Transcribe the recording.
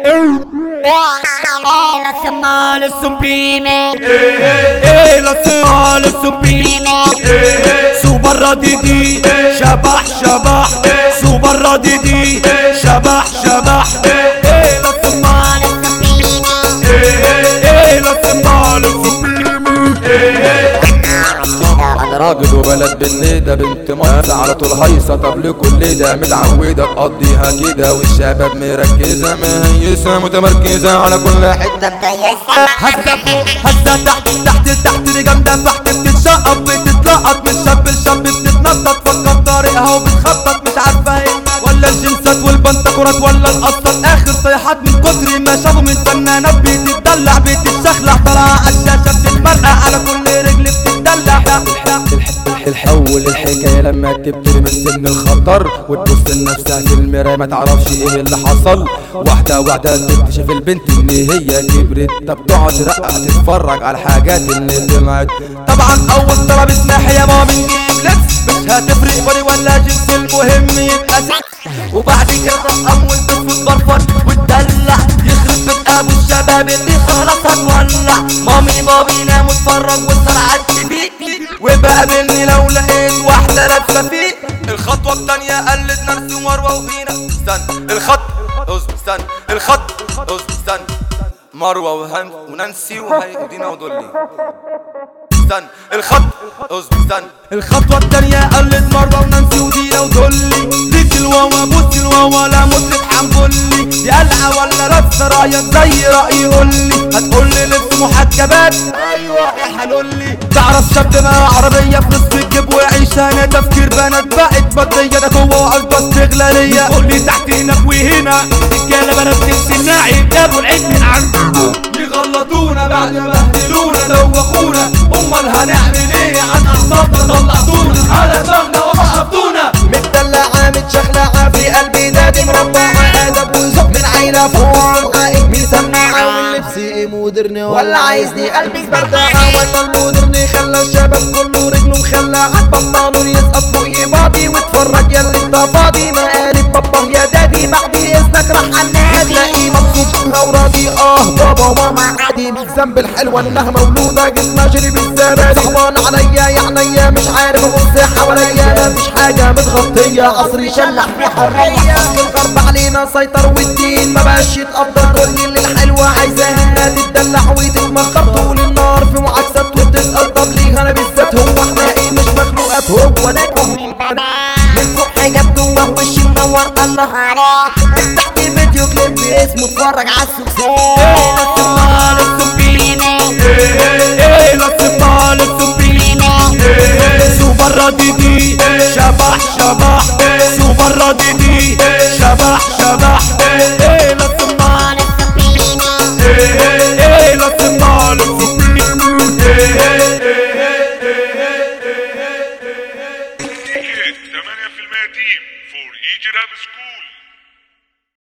la semana sublime ايه للصال السبريم سوبر رديدي شبح شبح سوبر رديدي شبح شبح ايه للصمال ايه للصمال السبريم انا راجل وبلد بالنيدة بنت مصر على طول هيصة طب لكل ده متعودة تقضيها كده والشباب مركزة مهيسة متمركزة على كل حتة هزة فوق هزة تحت تحت تحت رجال تحت بتتشقط بتتلقط من شاب لشاب بتتنطط فكر طريقها وبتخطط مش عارفة ايه ولا الجنسات والبنتكورات ولا القصات اخر صيحات من كتر ما شافوا من فنانات بتتدلع بتتشخلع طالعة على الشاشة بتتمرقع على كل رجل بتتدلع الحول الحكاية لما تبتدي من سن الخطر وتبص لنفسها في المراية ما تعرفش ايه اللي حصل واحدة واحدة تكتشف البنت ان هي كبرت طب تقعد ترقع تتفرج على الحاجات اللي طلعت طبعا اول طلب اسمح يا ماما بنجيب لبس مش هتفرق بني ولا جنس المهم يبقى سكس وبعد كده تقام والبس وتبرفر وتدلع يخرب بيت ابو الشباب اللي خلاص هتولع مامي بابي نام واتفرج واسهر على التي وبقابلني لو لقيت واحدة لابسة فيه الخطوة التانية قلد نفسي ومروة وفينا استنى الخط اصبر استنى الخط اصبر استنى مروة وهن ونانسي وهي ودينا ودولي استنى الخط اصبر استنى الخطوة التانية قلد مرة ونانسي ودينا ودولي ليك الواوا بص الواوا لا مطرب حنقولي دي قلعة ولا لابسة رايك زي رأيي قولي هتقولي لبس محجبات ايوه هنقولي تعرف شاب بقى عربية في نص الجيب ويعيش انا تفكير بنات بقت بدية ده جوه قلبه استغلالية قولي تحت هناك وهنا رجالة بنات جنس الناعم جابوا العيد من عنده يغلطونا بعد ما بهدلونا دوخونا امال هنعمل ايه عن اعصابنا طلعتونا على دماغنا ووقفتونا متدلعة متشخلعة في قلبي نادي مربعة أدب وذوق من عينة فوق عائق مسمعة واللبس إيه مودرن ولا عايزني ألبس بردعة ولا المودرن خلى الشباب كله رجله مخلعة بطلوا يسقط فوق بعضي واتفرج يا اللي انت فاضي مقالب بابا يا دادي بعد إذنك راح على النادي تلاقي مبسوط وراضي اه بابا وماما عادي من ذنب الحلوة انها مولودة جسمها شرب الزبادي صعبان عليا يا عينيا مش عارف ابص حواليا مفيش حاجة متغطية عصري شلح في حرية الغرب علينا سيطر والدين ما بقاش يتقدر كل اللي الحلوة عايزاها تتدلع وتتمخر طول النار في معاكسات وتسأل طب ليه انا بالذات هو احنا ايه مش مخلوقات هو ده من فوق حجاب جوه وشي منور الله عليك تحت فيديو كليب اسمه اتفرج على ايه للصمال السبريم سوبر رديدي شبح شبح سوبر رديدي شبح شبح ايه للصمال ايه للصمال السبريم Ticket 8% team for Egypt Rap School